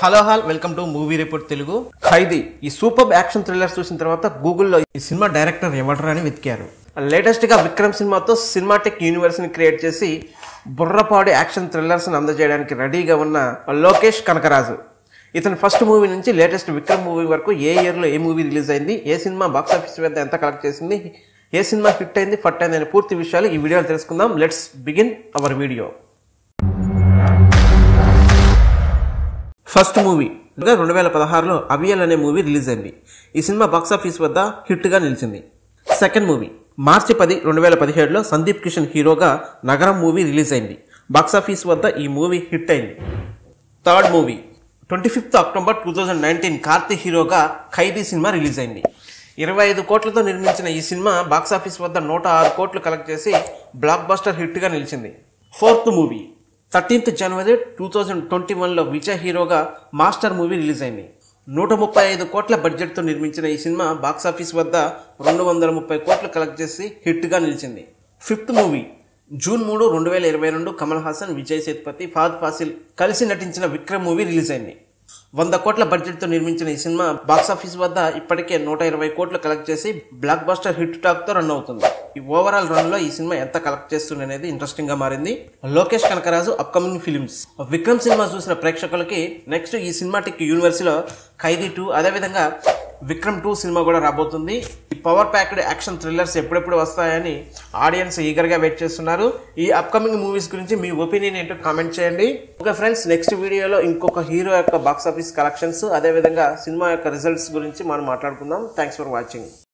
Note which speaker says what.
Speaker 1: hello all welcome to movie report Telugu Khaidi ఈ super action thriller చూసిన తర్వాత గూగుల్లో ఈ సినిమా డైరెక్టర్ ఎవరు అని వెతికారు లేటెస్ట్ గా విక్రమ్ సినిమాతో సినిమాటిక్ యూనివర్స్ ని క్రియేట్ చేసి బుర్రపాడు యాక్షన్ థ్రిల్లర్స్ ని అందజేయడానికి రెడీగా ఉన్న లోకేష్ కనకరాజు ఇతని ఫస్ట్ మూవీ నుంచి లేటెస్ట్ విక్రమ్ మూవీ వరకు ఏ ఇయర్ లో ఏ మూవీ రిలీజ్ అయింది ఏ సినిమా బాక్స్ ఆఫీస్ వద్ద ఎంత కలెక్ట్ చేసింది ఏ సినిమా హిట్ అయింది ఫట్ అయింది అనే పూర్తి విషయాలు ఈ వీడియోలో తెలుసుకుందాం let's begin our video first movie రెండు వేల పదహారులో అవియల్ అనే మూవీ రిలీజ్ అయింది ఈ సినిమా బాక్స్ ఆఫీస్ వద్ద హిట్ గా నిలిచింది సెకండ్ మూవీ మార్చి పది రెండు వేల పదిహేడులో సందీప్ కిషన్ హీరోగా నగరం మూవీ రిలీజ్ అయింది బాక్స్ ఆఫీస్ వద్ద ఈ మూవీ హిట్ అయింది third movie twenty fifth October two thousand nineteen Karthi హీరోగా ఖైదీ సినిమా రిలీజ్ అయింది ఇరవై ఐదు కోట్లతో నిర్మించిన ఈ సినిమా బాక్స్ ఆఫీస్ వద్ద నూట ఆరు కోట్లు కలెక్ట్ చేసి బ్లాక్ బస్టర్ హిట్గా నిలిచింది ఫోర్త్ మూవీ థర్టీన్త్ జనవరి టూ థౌజండ్ ట్వంటీ వన్లో విజయ్ హీరోగా మాస్టర్ మూవీ రిలీజ్ అయింది నూట ముప్పై ఐదు కోట్ల బడ్జెట్తో నిర్మించిన ఈ సినిమా బాక్స్ ఆఫీస్ వద్ద రెండు వందల ముప్పై కోట్లు కలెక్ట్ చేసి హిట్గా నిలిచింది ఫిఫ్త్ మూవీ జూన్ మూడు రెండు వేల ఇరవై రెండు కమల్ హాసన్ విజయ్ సేతుపతి ఫాద్ ఫాసిల్ కలిసి నటించిన విక్రమ్ మూవీ రిలీజ్ అయింది వంద కోట్ల బడ్జెట్తో నిర్మించిన ఈ సినిమా బాక్స్ ఆఫీస్ వద్ద ఇప్పటికే నూట ఇరవై కోట్లు కలెక్ట్ చేసి బ్లాక్ బస్టర్ హిట్ టాక్తో రన్ అవుతుంది ఈ ఓవరాల్ రన్లో ఈ సినిమా ఎంత కలెక్ట్ చేస్తుంది అనేది ఇంట్రెస్టింగ్ గా మారింది లోకేష్ కనకరాజు అప్కమింగ్ ఫిలిమ్స్ విక్రమ్ సినిమా చూసిన ప్రేక్షకులకి నెక్స్ట్ ఈ సినిమాటిక్ యూనివర్సిలో ఖైదీ టూ అదేవిధంగా విక్రమ్ టూ సినిమా కూడా రాబోతుంది ఈ పవర్ ప్యాక్డ్ యాక్షన్ థ్రిల్లర్స్ ఎప్పుడెప్పుడు వస్తాయని ఆడియన్స్ ఈగర్గా వెయిట్ చేస్తున్నారు ఈ అప్కమింగ్ మూవీస్ గురించి మీ ఒపీనియన్ ఏంటో కామెంట్ చేయండి ఓకే ఫ్రెండ్స్ నెక్స్ట్ వీడియోలో ఇంకొక హీరో యొక్క బాక్స్ ఆఫీస్ కలెక్షన్స్ అదేవిధంగా సినిమా యొక్క రిజల్ట్స్ గురించి మనం మాట్లాడుకుందాం థ్యాంక్స్ ఫర్ వాచింగ్